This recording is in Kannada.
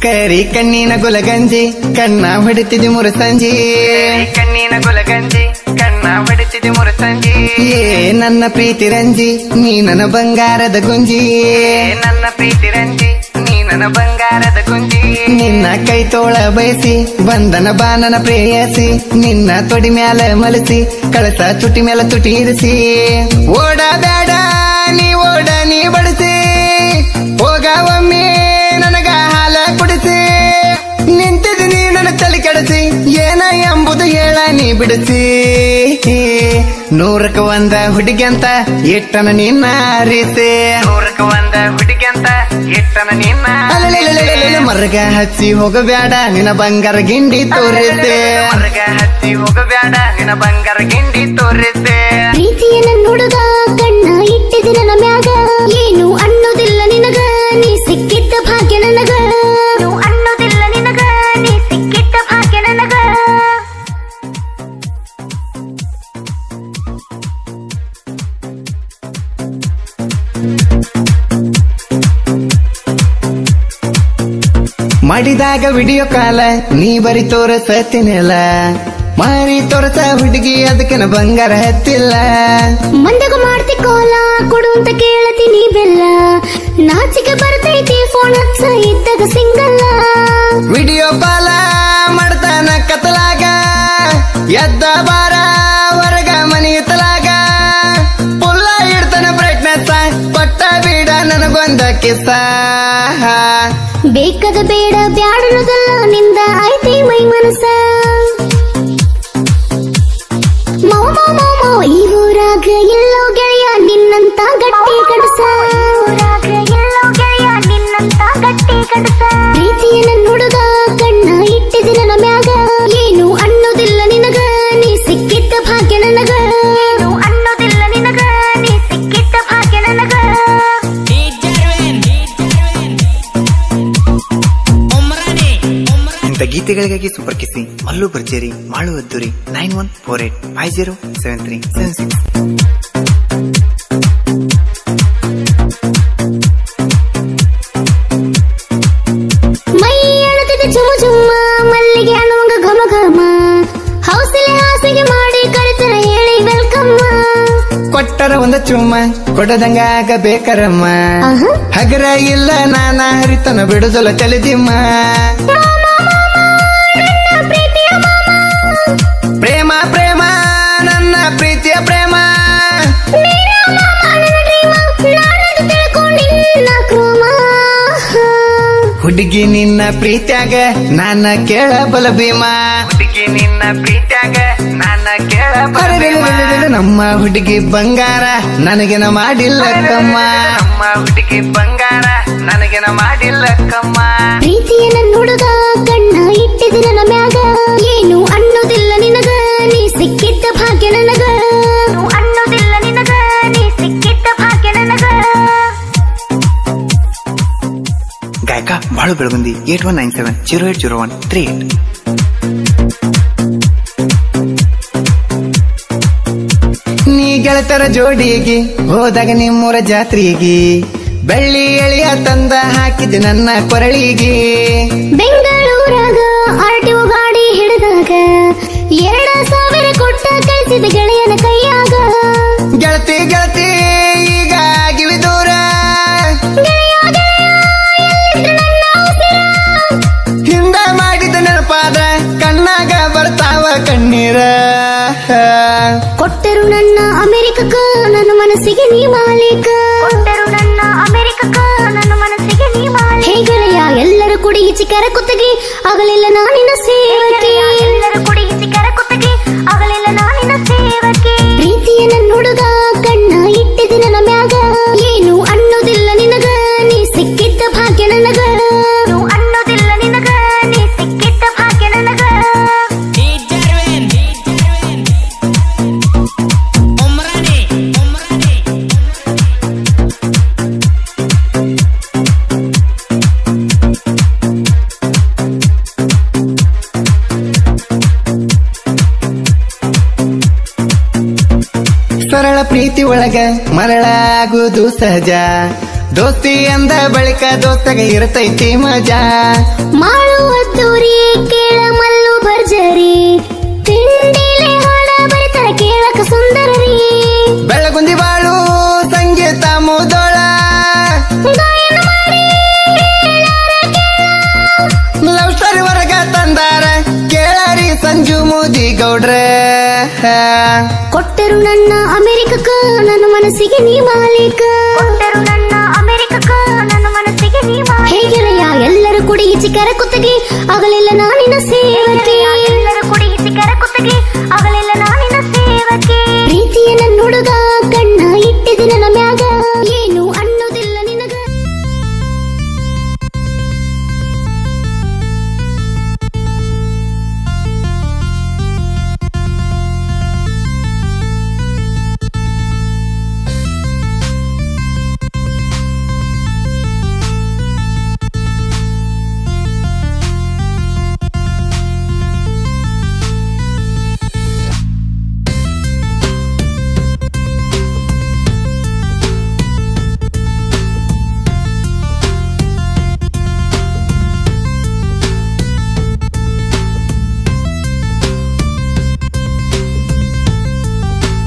ಕರಿ ಕಣ್ಣಿನ ಗುಲಗಂಜಿ ಕಣ್ಣ ಹೊಡಿತಿದಿ ಮುರಸಂಜಿ ಕಣ್ಣಿನ ಗುಲಗಂಜಿ ಕಣ್ಣ ಹೊಡಿತಿದೆ ಮುರಸಂಜಿ ಏ ನನ್ನ ಪ್ರೀತಿ ರಂಜಿ ನೀ ನನ್ನ ಬಂಗಾರದ ಗುಂಜಿ ಏ ನನ್ನ ಪ್ರೀತಿ ರಂಜಿ ನೀ ನನ್ನ ಬಂಗಾರದ ಗುಂಜಿ ನಿನ್ನ ಕೈ ತೋಳ ಬಯಸಿ ಬಂದನ ಬಾನನ ಪ್ರೇಯಸಿ ನಿನ್ನ ತೊಡಿ ಮ್ಯಾಲ ಮಲಸಿ ಕಳಸ ತುಟಿ ಮ್ಯಾಲ ತುಟಿ ಇರಿಸಿ ಓಡ ಬೇಡ ನೀ ಓಡ ನೀ ಬಡಿಸಿ ಹೋಗ ಒಮ್ಮೆ ನನಗ ಹಾಲ ಕುಡಿಸಿ ನಿಂತಿದ್ದೀನಿ ನನ್ನ ತಲೆ ಕೆಡಿಸಿ ಏನ ಎಂಬುದು ಹೇಳ ನೀ ಬಿಡಿಸಿ ನೂರಕ್ಕ ಒಂದ ಹುಡುಗಿ ಅಂತ ಇಟ್ಟನ ನಿನ್ನ ರೀಸೆ ನೂರಕ್ಕೆ ಒಂದ ಹುಡುಗಿ ಅಂತ ಇಟ್ಟನ ನಿನ್ನ ಅಲಲಲಲಲಲ ಮರ್ಗ ಹಚ್ಚಿ ಹೋಗಬೇಡ ನಿನ್ನ ಬಂಗಾರ ಗಿಂಡಿ ತೋರಿಸೆ ಮರಗ ಹಚ್ಚಿ ಹೋಗಬೇಡ ನಿನ್ನ ಬಂಗಾರ ಗಿಂಡಿ ತೋರಿಸೆ ಪ್ರೀತಿಯ ನನ್ನ ಹುಡುಗ ಕಣ್ಣ ಇಟ್ಟಿದಿ ನನ್ನ ಮ್ಯಾಗ ಏನು ಅನ್ನೋದಿಲ್ಲ ನಿನಗ ನೀ ಸಿಕ್ಕಿದ್ದ ಭಾಗ್ಯ ನನಗ ಏನು ಅನ್ನೋದಿಲ್ಲ ನಿನಗ ನೀ ಸಿಕ್ಕಿದ್ದ ಭಾಗ್ಯ ನನಗ ಮಾಡಿದಾಗ ವಿಡಿಯೋ ಕಾಲ ನೀ ಬರಿ ತೋರಸತಿನಲ್ಲ ಮಾರಿ ತೋರಸ ಹುಡುಗಿ ಅದಕ್ಕಿನ ಬಂಗಾರ ಹತ್ತಿಲ್ಲ ಮಂದಗ ಮಾಡ್ತಿ ಕೋಲ ಕೊಡು ಅಂತ ಕೇಳತೀನಿ ಬೆಲ್ಲ ನಾಚಿಕೆ ಬರ್ತೈತಿ ಫೋನ್ ಹಚ್ಚ ಇದ್ದಾಗ ಸಿಂಗಲ್ಲ ವಿಡಿಯೋ ಕಾಲ ಮಾಡ್ತಾನ ಕತ್ತಲಾಗ ಎದ್ದ ಬಾರ ಹೊರಗ ಮನಿ ತಲಾಗ ಪುಲ್ಲ ಇಡ್ತಾನ ಬ್ರೈಟ್ನೆಸ್ ಕೊಟ್ಟ ಬೀಡ ನನಗೊಂದ ಕಿಸ್ಸ ಬೇಕದ ಬೇಡ ಬ್ಯಾಡನದಲ್ಲ ನಿಂದ ಐತಿ ಮೈ ಮನಸ ಮೌ ಮೌ ಮೌ ಮೌ ಈ ಊರಾಗ ಎಲ್ಲೋ ಗೆಳೆಯ ನಿನ್ನಂತ ಗಟ್ಟಿ ಕಡಸ ಪ್ರೀತಿಯ ನನ್ನ ಹುಡುಗ ಕಣ್ಣ ಇಟ್ಟಿದಿ ನನ್ನ ಮ್ಯಾಗ ಏನು ಅನ್ನೋದಿಲ್ಲ ನಿನಗ ನೀ ಸಿಕ್ಕಿದ್ದ ಭಾಗ್ಯ ನನಗ ಏನು ಅನ್ನೋದಿಲ್ಲ ನಿನಗ ನೀ ಸಿಕ್ಕಿದ್ದ ಭಾಗ್ಯ ನನಗ ಇಂಥ ಗೀತೆಗಳಿಗಾಗಿ ಸಂಪರ್ಕಿಸಿ ಮಲ್ಲು ಬರ್ಜೇರಿ ಮಾಳು ಅದ್ದೂರಿ nine one four eight five zero seven three seven six ಮೈ ಅಳತಿದೆ ಚುಮ ಚುಮ್ಮ ಮಲ್ಲಿಗೆ ಅನ್ನುವಂಗ ಘಮ ಘಮ ಹೌಸಲೆ ಹಾಸಿಗೆ ಮಾಡಿ ಕರಿತನ ಹೇಳಿ ವೆಲ್ಕಮ್ ಕೊಟ್ಟರ ಒಂದು ಚುಮ್ಮ ಕೊಡದಂಗ ಆಗಬೇಕರಮ್ಮ ಆಹಾ. ಹಗರ ಇಲ್ಲ ನಾನ ಹರಿತನ ಬಿಡುದಲ ತಲೆದಿಮ್ಮ ಪ್ರೇಮ ಪ್ರೇಮ ನನ್ನ ಪ್ರೀತಿಯ ಪ್ರೇಮ ಹುಡುಗಿ ನಿನ್ನ ಪ್ರೀತ್ಯಾಗ ನನ್ನ ಕೇಳ ಬಲ ಭೀಮ ಹುಡುಗಿ ನಿನ್ನ ಪ್ರೀತ್ಯಾಗ ನನ್ನ ಕೇಳ ಅರೆರೆರೆರೆರೆ, ನಮ್ಮ ಹುಡುಗಿ ಬಂಗಾರ ನನಗೆನ ಮಾಡಿಲ್ಲ ಕಮ್ಮ ನಮ್ಮ ಹುಡುಗಿ ಬಂಗಾರ ನನಗೆನ ಮಾಡಿಲ್ಲ ಕಮ್ಮ ಪ್ರೀತಿಯ ನನ್ನ ಹುಡುಗ ಕಣ್ಣ ಇಟ್ಟಿದಿ ನನ್ನ ಮ್ಯಾಗ ಏನು ಅನ್ನೋದಿಲ್ಲ ನಿನಗ ನೀ ಸಿಕ್ಕಿದ್ದ ಭಾಗ್ಯ ನನಗ ಅನ್ನೋದಿಲ್ಲ ನಿನಗ ನೀ ಸಿಕ್ಕಿದ್ದ ಭಾಗ್ಯ ನನಗ ಗಾಯಕ Balu Belagundi eight one nine seven zero eight zero one three eight ನೀ ಗೆಳತರ ಜೋಡಿಗೆ ಹೋದಾಗ ನಿಮ್ಮೂರ ಜಾತ್ರೆಗೆ ಬೆಳ್ಳಿ ಎಳೆಯ ತಂದ ಹಾಕಿದೆ ನನ್ನ ಕೊರಳಿಗೆ ಬೆಂಗಳೂರಾಗ ಆರ್ಟಿಒ ಗಾಡಿ ಹಿಡಿದಾಗ ಎರಡ ಸಾವಿರ ಕೊಟ್ಟ ಕಳಿಸಿದ ಗೆಳೆಯನ ಕೈಯಾಗ ಗೆಳತಿ ಗೆಳತಿ ಈಗ ಆಗಿವಿ ದೂರ ಗೆಳೆಯ ಗೆಳೆಯ ಎಲ್ಲಿದ್ರು ನನ್ನ ಉಸಿರ? ಹಿಂದ ಮಾಡಿದ ನೆನಪಾದ ಕಣ್ಣಾಗ ಬರ್ತಾವ ಕಣ್ಣೀರ ಕೊಟ್ಟರು ನನ್ನ ಅಮೆರಿಕಕ್ಕ ನನ್ನ ಮನಸ್ಸಿಗೆ ನೀ ಮಾಲೀಕ ಕೊಟ್ಟರು ನನ್ನ ಅಮೆರಿಕಕ್ಕ ನನ್ನ ಮನಸ್ಸಿಗೆ ನೀ ಮಾಲೀಕ ಹೇ ಗೆಳೆಯ ಎಲ್ಲರೂ ಕುಡಿ ಚಿಕ್ಕರ ಕುತ್ತಗಿ ಆಗಲಿಲ್ಲ ನಾನಿನ ಸೇವಕಿ ಎಲ್ಲರೂ ಕುಡಿ ಚಿಕ್ಕರ ಕುತ್ತಗಿ ಆಗಲಿಲ್ಲ ನಾನಿನ ಸೇವಕಿ ಪ್ರೀತಿಯ ನನ್ನ ಹುಡುಗ ಕಣ್ಣ ಇಟ್ಟಿದಿ ನನ್ನ ಮ್ಯಾಗ ಏನು ಅನ್ನೋದಿಲ್ಲ ನಿನಗ ನೀ ಸಿಕ್ಕಿದ್ದ ಭಾಗ್ಯ ನನಗ ಅನ್ನೋದಿಲ್ಲ ನಿನಗ ನೀ ಸಿಕ್ಕಿದ್ದ ಭಾಗ್ಯ ನನಗ ಸರಳ ಪ್ರೀತಿ ಒಳಗ ಮರಳಾಗುವುದು ಸಹಜ ದೋಸ್ತಿ ಅಂದ ಬಳಿಕ ದೋಸ್ತಗ ಇರ್ತೈತಿ ಮಜಾ ಮಾಡುವ ತೂರಿ ಕೇಳ ಮಲ್ಲು ಭರ್ಜರಿ ತಿಂಡಿಲೆ ಹಾಡ ಬರಿತರ ಕೇಳಕ ಸುಂದರರಿ ಬೆಳಗುಂದಿ ಬಾಳು ಸಂಗೀತ ಮುದೋಳ ಗಾಯನ ಮಾಡಿ ಲವ್ ಸ್ಟೋರಿ ಹೊರಗ ತಂದಾರ ಕೇಳರಿ ಸಂಜು ಮೋದಿ ಗೌಡ್ರ ಕೊಟ್ಟರು ನನ್ನ ಅಮೆರಿಕಕ್ಕ ನನ್ನ ಮನಸ್ಸಿಗೆ ನೀ ಮಾಲೀಕ ಕೊಟ್ಟರು ನನ್ನ ಅಮೆರಿಕಕ್ಕ ನನ್ನ ಮನಸ್ಸಿಗೆ ನೀ ಹೇಗೆಳೆಯ ಎಲ್ಲರೂ ಕುಡಿ ಚಿಕ್ಕರ